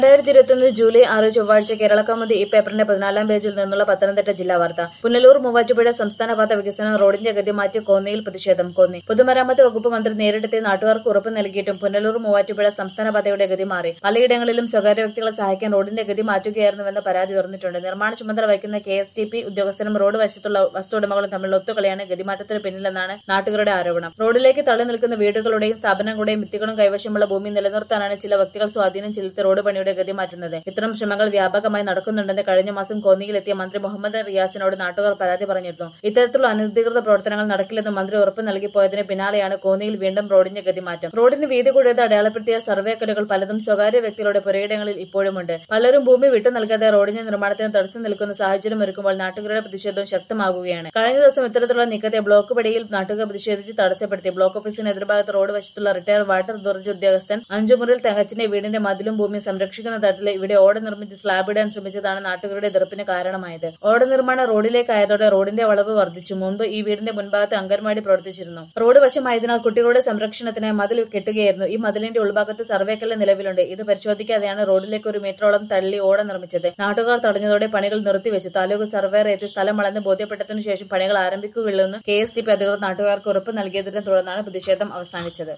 രണ്ടായിരത്തി ഇരുപത്തിയൊന്ന് ജൂലൈ ആറ് ചൊവ്വാഴ്ച കേരളകൗമുദി ഈ പേപ്പറിന്റെ പതിനാലാം പേജിൽ നിന്നുള്ള പത്തനംതിട്ട ജില്ലാ വാർത്ത പുനലൂർ മൂവാറ്റുപുഴ സംസ്ഥാന പാത വികസനം റോഡിന്റെ ഗതി മാറ്റി കോന്നിയിൽ പ്രതിഷേധം കോന്നി പൊതുമരാമത്ത് വകുപ്പ് മന്ത്രി നേരിട്ടെത്തി നാട്ടുകാർക്ക് ഉറപ്പ് നൽകിയിട്ടും പുനലൂർ മൂവാറ്റുപുഴ സംസ്ഥാന പാതയുടെ ഗതി മാറി പലയിടങ്ങളിലും സ്വകാര്യ വ്യക്തികളെ സഹായിക്കാൻ റോഡിന്റെ ഗതി മാറ്റുകയായിരുന്നുവെന്ന പരാതി ഉയർന്നിട്ടുണ്ട് നിർമ്മാണ ചുമതല വഹിക്കുന്ന കെ എസ് ടി പി ഉദ്യോഗസ്ഥരും റോഡ് വശത്തുള്ള വസ്തു ഉടമകളും തമ്മിലുള്ള ഒത്തുകളിയാണ് ഗതിമാറ്റത്തിന് പിന്നിലെന്നാണ് നാട്ടുകാരുടെ ആരോപണം റോഡിലേക്ക് തള്ളി നിൽക്കുന്ന വീടുകളുടെയും സ്ഥാപനങ്ങളുടെയും ഭിത്തികളും കൈവശമുള്ള ഭൂമി നിലനിർത്താനാണ് ചില വ്യക്തികൾ സ്വാധീനം ചെലുത്തി റോഡ് പണിയുടെ ഗതി മാറ്റുന്നത് ഇത്തരം ശ്രമങ്ങൾ വ്യാപകമായി നടക്കുന്നുണ്ടെന്ന് കഴിഞ്ഞ മാസം കോന്നിയിലെത്തിയ മന്ത്രി മുഹമ്മദ് റിയാസിനോട് നാട്ടുകാർ പരാതി പറഞ്ഞിരുന്നു ഇത്തരത്തിലുള്ള അനധികൃത പ്രവർത്തനങ്ങൾ നടക്കില്ലെന്ന് മന്ത്രി ഉറപ്പ് നൽകിപ്പോയതിന് പിന്നാലെയാണ് കോന്നിയിൽ വീണ്ടും റോഡിന്റെ ഗതിമാറ്റം റോഡിന് വീതി കൂടിയത് അടയാളപ്പെടുത്തിയ സർവേ കല്ലുകൾ പലതും സ്വകാര്യ വ്യക്തികളുടെ പുരയിടങ്ങളിൽ ഇപ്പോഴുമുണ്ട് പലരും ഭൂമി വിട്ടു നൽകാതെ റോഡിന്റെ നിർമ്മാണത്തിന് തടസ്സം നിൽക്കുന്ന സാഹചര്യം ഒരുക്കുമ്പോൾ നാട്ടുകാരുടെ പ്രതിഷേധവും ശക്തമാകുകയാണ് കഴിഞ്ഞ ദിവസം ഇത്തരത്തിലുള്ള നീക്കത്തെ ബ്ലോക്ക് പടിയിൽ നാട്ടുകാർ പ്രതിഷേധിച്ച് തടസ്സപ്പെടുത്തി ബ്ലോക്ക് ഓഫീസിന് എതിർഭാഗത്ത് റോഡ് വശത്തുള്ള റിട്ടയർ വാട്ടർ അതോറിറ്റി ഉദ്യോഗസ്ഥൻ അഞ്ചുമുറിൽ തങ്കച്ചിന്റെ വീടിന്റെ മതിലും ഭൂമിയും സംരക്ഷിക്കുന്ന തരത്തിൽ ഇവിടെ ഓട നിർമ്മിച്ച് സ്ലാബ് ഇടാൻ ശ്രമിച്ചതാണ് നാട്ടുകാരുടെ എതിർപ്പിന് കാരണമായത് ഓട നിർമ്മാണം റോഡിലേക്കായതോടെ റോഡിന്റെ വളവ് വർദ്ധിച്ചു മുൻപ് ഈ വീടിന്റെ മുൻഭാഗത്ത് അംഗൻവാടി പ്രവർത്തിച്ചിരുന്നു റോഡ് വശമായതിനാൽ കുട്ടികളുടെ സംരക്ഷണത്തിനായി മതിൽ കെട്ടുകയായിരുന്നു ഈ മതിലിന്റെ ഉൾഭാഗത്ത് സർവേക്കല്ല് നിലവിലുണ്ട് ഇത് പരിശോധിക്കാതെയാണ് റോഡിലേക്ക് ഒരു മീറ്ററോളം തള്ളി ഓട നിർമ്മിച്ചത് നാട്ടുകാർ തടഞ്ഞതോടെ പണികൾ നിർത്തിവെച്ചു താലൂക്ക് സർവേർ എത്തി സ്ഥലം വളർന്ന് ബോധ്യപ്പെട്ടതിനു ശേഷം പണികൾ ആരംഭിക്കുകയുള്ളൂന്ന് കെ എസ് ടി പി അധികൃതർ നാട്ടുകാർക്ക് ഉറപ്പ് നൽകിയതിനെ തുടർന്നാണ് പ്രതിഷേധം അവസാനിച്ചത്